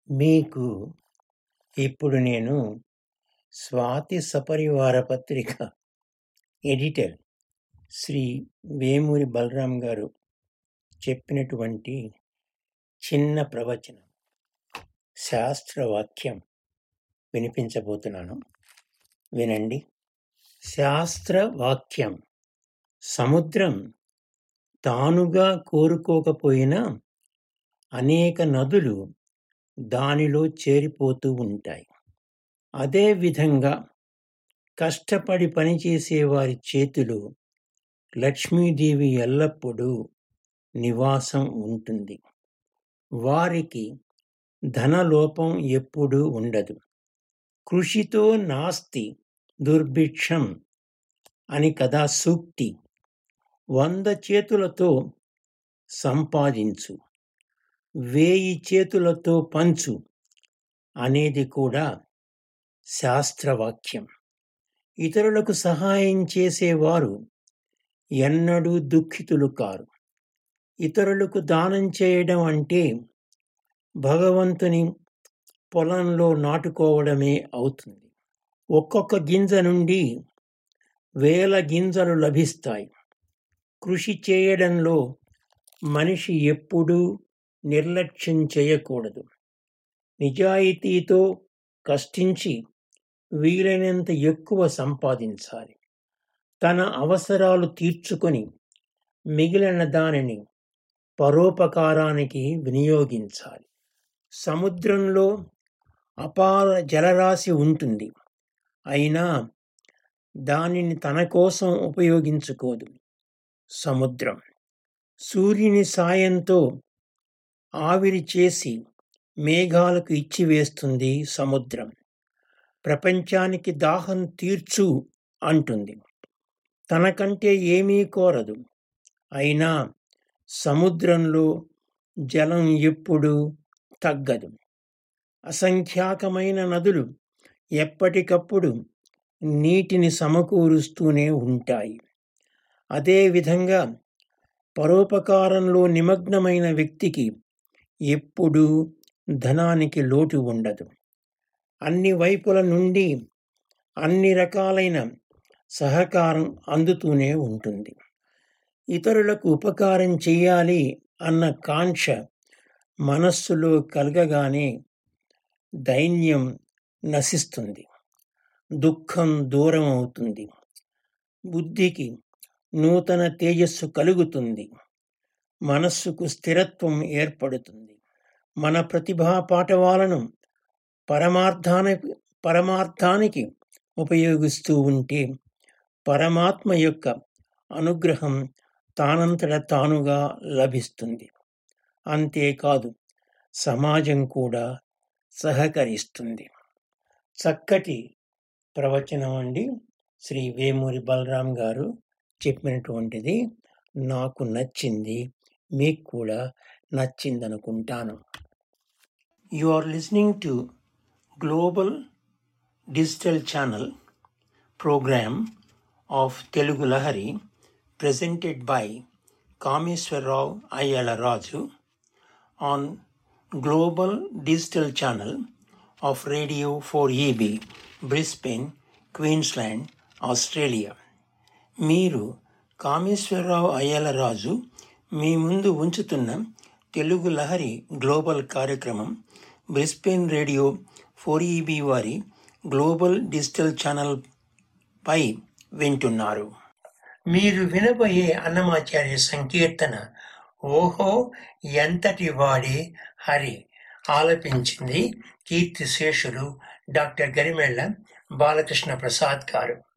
మీకు ఇప్పుడు నేను స్వాతి సపరివార పత్రిక ఎడిటర్ శ్రీ వేమూరి బలరాం గారు చెప్పినటువంటి చిన్న ప్రవచనం శాస్త్రవాక్యం వినిపించబోతున్నాను వినండి శాస్త్రవాక్యం సముద్రం తానుగా కోరుకోకపోయినా అనేక నదులు దానిలో చేరిపోతూ ఉంటాయి అదే విధంగా కష్టపడి పనిచేసే వారి చేతిలో లక్ష్మీదేవి ఎల్లప్పుడూ నివాసం ఉంటుంది వారికి ధనలోపం ఎప్పుడూ ఉండదు కృషితో నాస్తి దుర్భిక్షం అని కదా సూక్తి వంద చేతులతో సంపాదించు వేయి చేతులతో పంచు అనేది కూడా శాస్త్రవాక్యం ఇతరులకు సహాయం చేసేవారు ఎన్నడూ దుఃఖితులు కారు ఇతరులకు దానం చేయడం అంటే భగవంతుని పొలంలో నాటుకోవడమే అవుతుంది ఒక్కొక్క గింజ నుండి వేల గింజలు లభిస్తాయి కృషి చేయడంలో మనిషి ఎప్పుడూ నిర్లక్ష్యం చేయకూడదు నిజాయితీతో కష్టించి వీలైనంత ఎక్కువ సంపాదించాలి తన అవసరాలు తీర్చుకొని మిగిలిన దానిని పరోపకారానికి వినియోగించాలి సముద్రంలో అపార జలరాశి ఉంటుంది అయినా దానిని తన కోసం ఉపయోగించుకోదు సముద్రం సూర్యుని సాయంతో ఆవిరి చేసి మేఘాలకు ఇచ్చివేస్తుంది సముద్రం ప్రపంచానికి దాహం తీర్చు అంటుంది తనకంటే ఏమీ కోరదు అయినా సముద్రంలో జలం ఎప్పుడూ తగ్గదు అసంఖ్యాకమైన నదులు ఎప్పటికప్పుడు నీటిని సమకూరుస్తూనే ఉంటాయి అదేవిధంగా పరోపకారంలో నిమగ్నమైన వ్యక్తికి ఎప్పుడూ ధనానికి లోటు ఉండదు అన్ని వైపుల నుండి అన్ని రకాలైన సహకారం అందుతూనే ఉంటుంది ఇతరులకు ఉపకారం చేయాలి అన్న కాంక్ష మనస్సులో కలగగానే దైన్యం నశిస్తుంది దుఃఖం దూరం అవుతుంది బుద్ధికి నూతన తేజస్సు కలుగుతుంది మనస్సుకు స్థిరత్వం ఏర్పడుతుంది మన ప్రతిభా పాఠవాలను పరమార్థానికి పరమార్థానికి ఉపయోగిస్తూ ఉంటే పరమాత్మ యొక్క అనుగ్రహం తానంతట తానుగా లభిస్తుంది అంతేకాదు సమాజం కూడా సహకరిస్తుంది చక్కటి ప్రవచనం అండి శ్రీ వేమూరి బలరాం గారు చెప్పినటువంటిది నాకు నచ్చింది మీకు కూడా నచ్చిందనుకుంటాను you are listening to global digital channel program of Telugu Lahari presented by Kameswarrao Ayala Raju on Global Digital Channel of Radio 4EB, Brisbane, Queensland, Australia. మీరు కామేశ్వరరావు అయ్యల రాజు మీ ముందు ఉంచుతున్న తెలుగు లహరి గ్లోబల్ కార్యక్రమం బ్రిస్బెన్ రేడియో ఫోర్ ఈబీ వారి గ్లోబల్ డిజిటల్ ఛానల్ పై వింటున్నారు మీరు వినబోయే అన్నమాచార్య సంకీర్తన ఓహో ఎంతటి వాడే హరి ఆలపించింది కీర్తిశేషులు డాక్టర్ గరిమెళ్ళ బాలకృష్ణ ప్రసాద్ గారు